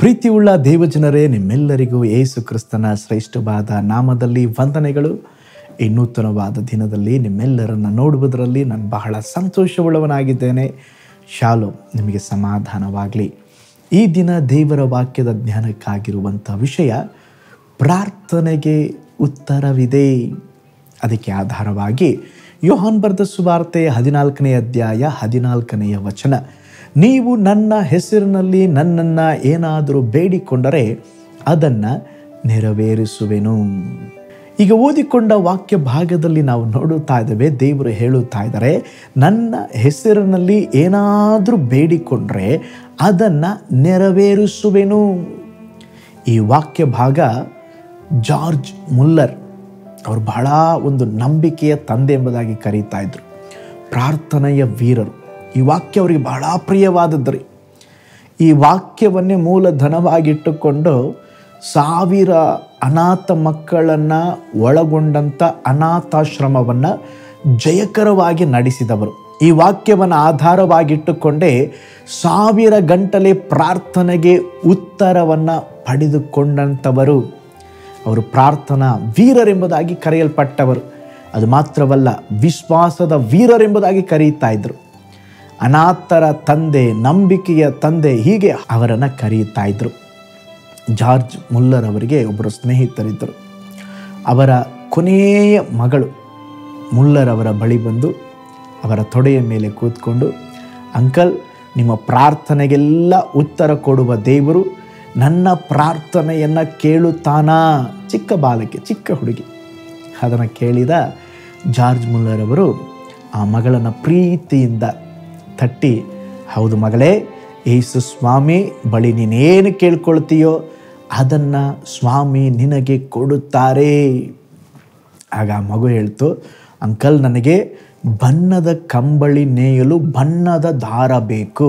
ಪ್ರೀತಿಯುಳ್ಳ ದೇವಜನರೇ ನಿಮ್ಮೆಲ್ಲರಿಗೂ ಯೇಸು ಕ್ರಿಸ್ತನ ಶ್ರೇಷ್ಠವಾದ ನಾಮದಲ್ಲಿ ವಂದನೆಗಳು ಈ ನೂತನವಾದ ದಿನದಲ್ಲಿ ನಿಮ್ಮೆಲ್ಲರನ್ನ ನೋಡುವುದರಲ್ಲಿ ನಾನು ಬಹಳ ಸಂತೋಷವುಳ್ಳವನಾಗಿದ್ದೇನೆ ಶಾಲೋ ನಿಮಗೆ ಸಮಾಧಾನವಾಗಲಿ ಈ ದಿನ ದೇವರ ವಾಕ್ಯದ ಜ್ಞಾನಕ್ಕಾಗಿರುವಂಥ ವಿಷಯ ಪ್ರಾರ್ಥನೆಗೆ ಉತ್ತರವಿದೆ ಅದಕ್ಕೆ ಆಧಾರವಾಗಿ ಯೋಹಾನ್ ಬರೆದ ಸುವಾರ್ತೆ ಹದಿನಾಲ್ಕನೇ ಅಧ್ಯಾಯ ಹದಿನಾಲ್ಕನೆಯ ವಚನ ನೀವು ನನ್ನ ಹೆಸರಿನಲ್ಲಿ ನನ್ನನ್ನು ಏನಾದರೂ ಬೇಡಿಕೊಂಡರೆ ಅದನ್ನು ನೆರವೇರಿಸುವೆನು ಈಗ ಓದಿಕೊಂಡ ವಾಕ್ಯ ಭಾಗದಲ್ಲಿ ನಾವು ನೋಡುತ್ತಾ ಇದ್ದೇವೆ ದೇವರು ಹೇಳುತ್ತಾ ಇದ್ದಾರೆ ನನ್ನ ಹೆಸರಿನಲ್ಲಿ ಏನಾದರೂ ಬೇಡಿಕೊಂಡ್ರೆ ಅದನ್ನು ನೆರವೇರಿಸುವೆನು ಈ ವಾಕ್ಯ ಭಾಗ ಜಾರ್ಜ್ ಮುಲ್ಲರ್ ಅವರು ಬಹಳ ಒಂದು ನಂಬಿಕೆಯ ತಂದೆ ಎಂಬುದಾಗಿ ಕರೀತಾ ಇದ್ರು ಪ್ರಾರ್ಥನೆಯ ವೀರರು ಈ ವಾಕ್ಯ ಅವರಿಗೆ ಬಹಳ ಪ್ರಿಯವಾದದ್ದು ರೀ ಈ ವಾಕ್ಯವನ್ನೇ ಮೂಲಧನವಾಗಿಟ್ಟುಕೊಂಡು ಸಾವಿರ ಅನಾಥ ಮಕ್ಕಳನ್ನು ಒಳಗೊಂಡಂಥ ಅನಾಥಾಶ್ರಮವನ್ನು ಜಯಕರವಾಗಿ ನಡೆಸಿದವರು ಈ ವಾಕ್ಯವನ್ನು ಆಧಾರವಾಗಿಟ್ಟುಕೊಂಡೇ ಸಾವಿರ ಗಂಟಲೆ ಪ್ರಾರ್ಥನೆಗೆ ಉತ್ತರವನ್ನು ಪಡೆದುಕೊಂಡಂಥವರು ಅವರು ಪ್ರಾರ್ಥನಾ ವೀರರೆಂಬುದಾಗಿ ಕರೆಯಲ್ಪಟ್ಟವರು ಅದು ಮಾತ್ರವಲ್ಲ ವಿಶ್ವಾಸದ ವೀರರೆಂಬುದಾಗಿ ಕರೆಯುತ್ತಾ ಇದ್ರು ಅನಾಥರ ತಂದೆ ನಂಬಿಕೆಯ ತಂದೆ ಹೀಗೆ ಅವರನ್ನು ಕರೆಯುತ್ತಾ ಇದ್ರು ಜಾರ್ಜ್ ಮುಲ್ಲರ್ ಅವರಿಗೆ ಒಬ್ಬರು ಸ್ನೇಹಿತರಿದ್ದರು ಅವರ ಕೊನೆಯ ಮಗಳು ಮುಲ್ಲರ್ ಅವರ ಬಳಿ ಬಂದು ಅವರ ತೊಡೆಯ ಮೇಲೆ ಕೂತ್ಕೊಂಡು ಅಂಕಲ್ ನಿಮ್ಮ ಪ್ರಾರ್ಥನೆಗೆಲ್ಲ ಉತ್ತರ ಕೊಡುವ ದೇವರು ನನ್ನ ಪ್ರಾರ್ಥನೆಯನ್ನು ಕೇಳುತ್ತಾನಾ ಚಿಕ್ಕ ಬಾಲಕ್ಕೆ ಚಿಕ್ಕ ಹುಡುಗಿ ಅದನ್ನು ಕೇಳಿದ ಜಾರ್ಜ್ ಮುಲ್ಲರ್ ಅವರು ಆ ಮಗಳನ್ನು ಪ್ರೀತಿಯಿಂದ ತಟ್ಟಿ ಹೌದು ಮಗಳೇ ಯೇಸು ಸ್ವಾಮಿ ಬಳಿ ನೀನೇನು ಕೇಳ್ಕೊಳ್ತೀಯೋ ಅದನ್ನು ಸ್ವಾಮಿ ನಿನಗೆ ಕೊಡುತ್ತಾರೆ ಆಗ ಆ ಮಗು ಹೇಳ್ತು ಅಂಕಲ್ ನನಗೆ ಬಣ್ಣದ ಕಂಬಳಿ ನೇಯಲು ಬಣ್ಣದ ದಾರ ಬೇಕು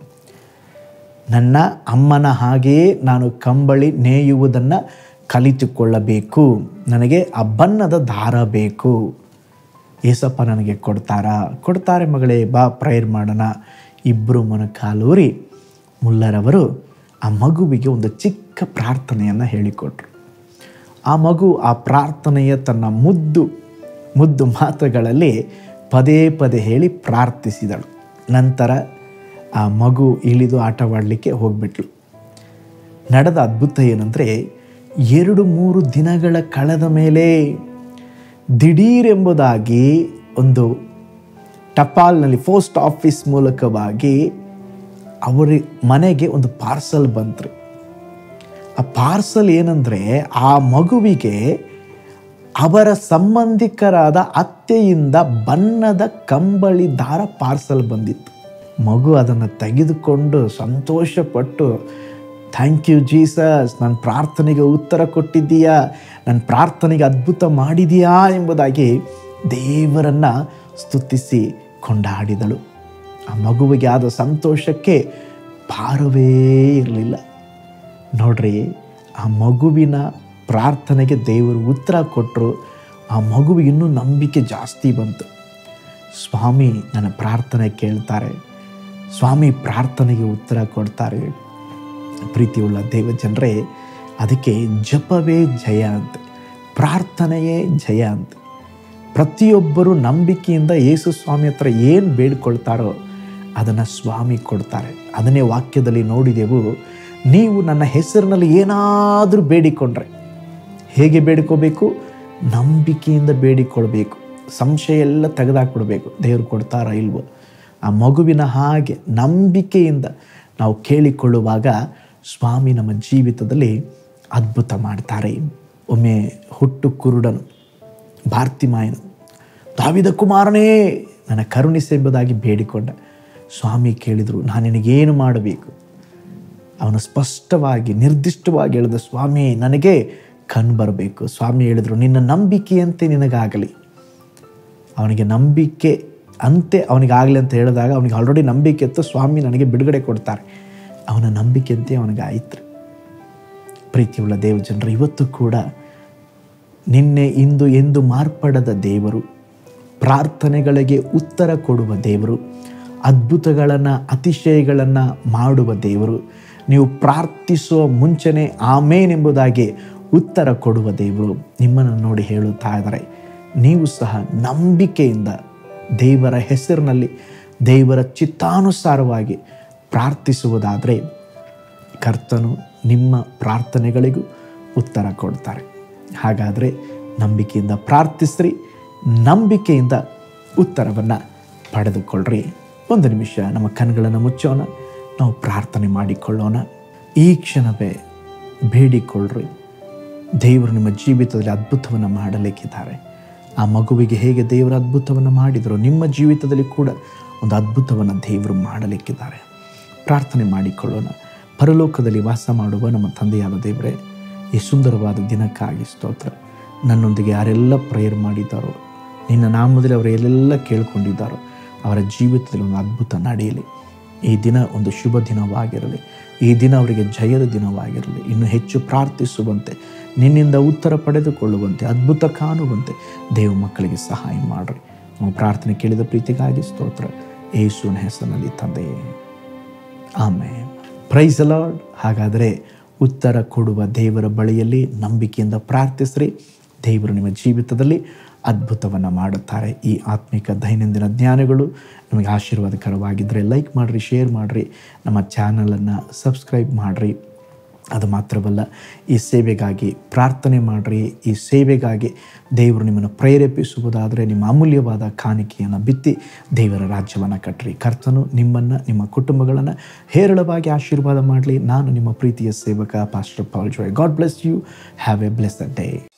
ನನ್ನ ಅಮ್ಮನ ಹಾಗೆಯೇ ನಾನು ಕಂಬಳಿ ನೇಯುವುದನ್ನು ಕಲಿತುಕೊಳ್ಳಬೇಕು ನನಗೆ ಆ ಬಣ್ಣದ ದಾರ ಬೇಕು ಏಸಪ್ಪ ನನಗೆ ಕೊಡ್ತಾರಾ ಕೊಡ್ತಾರೆ ಮಗಳೇ ಬಾ ಪ್ರೇಯರ್ ಮಾಡೋಣ ಇಬ್ಬರು ಮೊನಕಾಲೂರಿ ಮುಲ್ಲರವರು ಆ ಮಗುವಿಗೆ ಒಂದು ಚಿಕ್ಕ ಪ್ರಾರ್ಥನೆಯನ್ನು ಹೇಳಿಕೊಟ್ರು ಆ ಮಗು ಆ ಪ್ರಾರ್ಥನೆಯ ತನ್ನ ಮುದ್ದು ಮುದ್ದು ಮಾತುಗಳಲ್ಲಿ ಪದೇ ಪದೇ ಹೇಳಿ ಪ್ರಾರ್ಥಿಸಿದಳು ನಂತರ ಆ ಮಗು ಇಳಿದು ಆಟವಾಡಲಿಕ್ಕೆ ಹೋಗ್ಬಿಟ್ಲು ನಡೆದ ಅದ್ಭುತ ಏನಂದರೆ ಎರಡು ಮೂರು ದಿನಗಳ ಕಳೆದ ಮೇಲೆ ದಿಢೀರೆಂಬುದಾಗಿ ಒಂದು ಟಪಾಲ್ನಲ್ಲಿ ಪೋಸ್ಟ್ ಆಫೀಸ್ ಮೂಲಕವಾಗಿ ಅವರ ಮನೆಗೆ ಒಂದು ಪಾರ್ಸಲ್ ಬಂತ್ರಿ ಆ ಪಾರ್ಸಲ್ ಏನಂದರೆ ಆ ಮಗುವಿಗೆ ಅವರ ಸಂಬಂಧಿಕರಾದ ಅತ್ತೆಯಿಂದ ಬಣ್ಣದ ಕಂಬಳಿ ದಾರ ಪಾರ್ಸಲ್ ಬಂದಿತ್ತು ಮಗು ಅದನ್ನು ತೆಗೆದುಕೊಂಡು ಸಂತೋಷಪಟ್ಟು ಥ್ಯಾಂಕ್ ಯು ಜೀಸಸ್ ನನ್ನ ಪ್ರಾರ್ಥನೆಗೆ ಉತ್ತರ ಕೊಟ್ಟಿದ್ದೀಯಾ ನನ್ನ ಪ್ರಾರ್ಥನೆಗೆ ಅದ್ಭುತ ಮಾಡಿದೀಯಾ ಎಂಬುದಾಗಿ ದೇವರನ್ನು ಸ್ತುತಿಸಿ ಕೊಂಡಾಡಿದಳು ಆ ಮಗುವಿಗೆ ಆದ ಸಂತೋಷಕ್ಕೆ ಪಾರವೇ ಇರಲಿಲ್ಲ ನೋಡ್ರಿ ಆ ಮಗುವಿನ ಪ್ರಾರ್ಥನೆಗೆ ದೇವರು ಉತ್ತರ ಕೊಟ್ಟರು ಆ ಮಗುವಿಗೆ ಇನ್ನೂ ನಂಬಿಕೆ ಜಾಸ್ತಿ ಬಂತು ಸ್ವಾಮಿ ನನ್ನ ಪ್ರಾರ್ಥನೆ ಕೇಳ್ತಾರೆ ಸ್ವಾಮಿ ಪ್ರಾರ್ಥನೆಗೆ ಉತ್ತರ ಕೊಡ್ತಾರೆ ಪ್ರೀತಿಯುಳ್ಳ ದೇವ ಜನರೇ ಅದಕ್ಕೆ ಜಪವೇ ಜಯ ಅಂತೆ ಪ್ರಾರ್ಥನೆಯೇ ಜಯ ಅಂತೆ ಪ್ರತಿಯೊಬ್ಬರು ನಂಬಿಕೆಯಿಂದ ಯೇಸು ಸ್ವಾಮಿ ಹತ್ರ ಏನು ಬೇಡ್ಕೊಳ್ತಾರೋ ಅದನ್ನು ಸ್ವಾಮಿ ಕೊಡ್ತಾರೆ ಅದನ್ನೇ ವಾಕ್ಯದಲ್ಲಿ ನೋಡಿದೆವು ನೀವು ನನ್ನ ಹೆಸರಿನಲ್ಲಿ ಏನಾದರೂ ಬೇಡಿಕೊಂಡ್ರೆ ಹೇಗೆ ಬೇಡಿಕೋಬೇಕು ನಂಬಿಕೆಯಿಂದ ಬೇಡಿಕೊಳ್ಬೇಕು ಸಂಶಯ ಎಲ್ಲ ತೆಗೆದಾಕ್ಬಿಡ್ಬೇಕು ದೇವರು ಕೊಡ್ತಾರಾ ಇಲ್ವೋ ಆ ಮಗುವಿನ ಹಾಗೆ ನಂಬಿಕೆಯಿಂದ ನಾವು ಕೇಳಿಕೊಳ್ಳುವಾಗ ಸ್ವಾಮಿ ನಮ್ಮ ಜೀವಿತದಲ್ಲಿ ಅದ್ಭುತ ಮಾಡ್ತಾರೆ ಒಮ್ಮೆ ಹುಟ್ಟು ಕುರುಡನು ಭಾರ್ತಿಮಾಯನು ದಾವಿದ ಕುಮಾರನೇ ನನ್ನ ಕರುಣಿಸೆ ಎಂಬುದಾಗಿ ಬೇಡಿಕೊಂಡ ಸ್ವಾಮಿ ಕೇಳಿದರು ನಾನು ನಿನಗೇನು ಮಾಡಬೇಕು ಅವನು ಸ್ಪಷ್ಟವಾಗಿ ನಿರ್ದಿಷ್ಟವಾಗಿ ಹೇಳಿದ ಸ್ವಾಮಿ ನನಗೆ ಕಣ್ಣು ಬರಬೇಕು ಸ್ವಾಮಿ ಹೇಳಿದರು ನಿನ್ನ ನಂಬಿಕೆಯಂತೆ ನಿನಗಾಗಲಿ ಅವನಿಗೆ ನಂಬಿಕೆ ಅಂತೆ ಅವನಿಗಾಗಲಿ ಅಂತ ಹೇಳಿದಾಗ ಅವನಿಗೆ ಆಲ್ರೆಡಿ ನಂಬಿಕೆ ಇತ್ತು ಸ್ವಾಮಿ ನನಗೆ ಬಿಡುಗಡೆ ಕೊಡ್ತಾರೆ ಅವನ ನಂಬಿಕೆಯಂತೆ ಅವನಿಗೆ ಆಯ್ತು ಪ್ರೀತಿಯುಳ್ಳ ದೇವ ಜನರು ಇವತ್ತು ಕೂಡ ನಿನ್ನೆ ಇಂದು ಎಂದು ಮಾರ್ಪಡದ ದೇವರು ಪ್ರಾರ್ಥನೆಗಳಿಗೆ ಉತ್ತರ ಕೊಡುವ ದೇವರು ಅದ್ಭುತಗಳನ್ನು ಅತಿಶಯಗಳನ್ನು ಮಾಡುವ ದೇವರು ನೀವು ಪ್ರಾರ್ಥಿಸುವ ಮುಂಚೆನೇ ಆಮೇನೆಂಬುದಾಗಿ ಉತ್ತರ ಕೊಡುವ ದೇವರು ನಿಮ್ಮನ್ನು ನೋಡಿ ಹೇಳುತ್ತಾ ಇದ್ದಾರೆ ನೀವು ಸಹ ನಂಬಿಕೆಯಿಂದ ದೇವರ ಹೆಸರಿನಲ್ಲಿ ದೇವರ ಚಿತ್ತಾನುಸಾರವಾಗಿ ಪ್ರಾರ್ಥಿಸುವುದಾದರೆ ಕರ್ತನು ನಿಮ್ಮ ಪ್ರಾರ್ಥನೆಗಳಿಗೂ ಉತ್ತರ ಕೊಡ್ತಾರೆ ಹಾಗಾದರೆ ನಂಬಿಕೆಯಿಂದ ಪ್ರಾರ್ಥಿಸ್ರಿ ನಂಬಿಕೆಯಿಂದ ಉತ್ತರವನ್ನು ಪಡೆದುಕೊಳ್ಳ್ರಿ ಒಂದು ನಿಮಿಷ ನಮ್ಮ ಕಣ್ಗಳನ್ನು ಮುಚ್ಚೋಣ ನಾವು ಪ್ರಾರ್ಥನೆ ಮಾಡಿಕೊಳ್ಳೋಣ ಈ ಕ್ಷಣವೇ ಬೇಡಿಕೊಳ್ಳ್ರಿ ದೇವರು ನಿಮ್ಮ ಜೀವಿತದಲ್ಲಿ ಅದ್ಭುತವನ್ನು ಮಾಡಲಿಕ್ಕಿದ್ದಾರೆ ಆ ಮಗುವಿಗೆ ಹೇಗೆ ದೇವರ ಅದ್ಭುತವನ್ನು ಮಾಡಿದರು ನಿಮ್ಮ ಜೀವಿತದಲ್ಲಿ ಕೂಡ ಒಂದು ಅದ್ಭುತವನ್ನು ದೇವರು ಮಾಡಲಿಕ್ಕಿದ್ದಾರೆ ಪ್ರಾರ್ಥನೆ ಮಾಡಿಕೊಳ್ಳೋಣ ಪರಲೋಕದಲ್ಲಿ ವಾಸ ಮಾಡುವ ನಮ್ಮ ತಂದೆಯಾದ ದೇವರೇ ಈ ಸುಂದರವಾದ ದಿನಕ್ಕಾಗಿ ಸ್ತೋತ್ರ ನನ್ನೊಂದಿಗೆ ಯಾರೆಲ್ಲ ಪ್ರೇಯರ್ ಮಾಡಿದ್ದಾರೋ ನಿನ್ನ ನಾಮದಲ್ಲಿ ಅವರು ಎಲ್ಲೆಲ್ಲ ಕೇಳ್ಕೊಂಡಿದ್ದಾರೋ ಅವರ ಜೀವಿತದಲ್ಲಿ ಒಂದು ಅದ್ಭುತ ನಡೆಯಲಿ ಈ ದಿನ ಒಂದು ಶುಭ ದಿನವಾಗಿರಲಿ ಈ ದಿನ ಅವರಿಗೆ ಜಯದ ದಿನವಾಗಿರಲಿ ಇನ್ನು ಹೆಚ್ಚು ಪ್ರಾರ್ಥಿಸುವಂತೆ ನಿನ್ನಿಂದ ಉತ್ತರ ಪಡೆದುಕೊಳ್ಳುವಂತೆ ಅದ್ಭುತ ಕಾಣುವಂತೆ ದೇವ ಮಕ್ಕಳಿಗೆ ಸಹಾಯ ಮಾಡಿರಿ ನಾವು ಪ್ರಾರ್ಥನೆ ಕೇಳಿದ ಪ್ರೀತಿಗಾಗಿ ಸ್ತೋತ್ರ ಏಸುವಿನ ಹೆಸರಿನಲ್ಲಿ ತಂದೆಯೇ ಆಮೇಲೆ ಪ್ರೈಸ್ ಲಾರ್ಡ್ ಹಾಗಾದರೆ ಉತ್ತರ ಕೊಡುವ ದೇವರ ಬಳಿಯಲ್ಲಿ ನಂಬಿಕೆಯಿಂದ ಪ್ರಾರ್ಥಿಸ್ರಿ ದೇವರು ನಿಮ್ಮ ಜೀವಿತದಲ್ಲಿ ಅದ್ಭುತವನ್ನು ಮಾಡುತ್ತಾರೆ ಈ ಆತ್ಮಿಕ ದೈನಂದಿನ ಜ್ಞಾನಗಳು ನಿಮಗೆ ಆಶೀರ್ವಾದಕರವಾಗಿದ್ದರೆ ಲೈಕ್ ಮಾಡಿರಿ ಶೇರ್ ಮಾಡಿರಿ ನಮ್ಮ ಚಾನಲನ್ನು ಸಬ್ಸ್ಕ್ರೈಬ್ ಮಾಡಿರಿ ಅದು ಮಾತ್ರವಲ್ಲ ಈ ಸೇವೆಗಾಗಿ ಪ್ರಾರ್ಥನೆ ಮಾಡಿರಿ ಈ ಸೇವೆಗಾಗಿ ದೇವರು ನಿಮ್ಮನ್ನು ಪ್ರೇರೇಪಿಸುವುದಾದರೆ ನಿಮ್ಮ ಅಮೂಲ್ಯವಾದ ಕಾಣಿಕೆಯನ್ನು ಬಿತ್ತಿ ದೇವರ ರಾಜ್ಯವನ್ನು ಕಟ್ಟಿರಿ ಕರ್ತನು ನಿಮ್ಮನ್ನು ನಿಮ್ಮ ಕುಟುಂಬಗಳನ್ನು ಹೇರಳವಾಗಿ ಆಶೀರ್ವಾದ ಮಾಡಲಿ ನಾನು ನಿಮ್ಮ ಪ್ರೀತಿಯ ಸೇವಕ pastor Paul Joy God bless you have a blessed day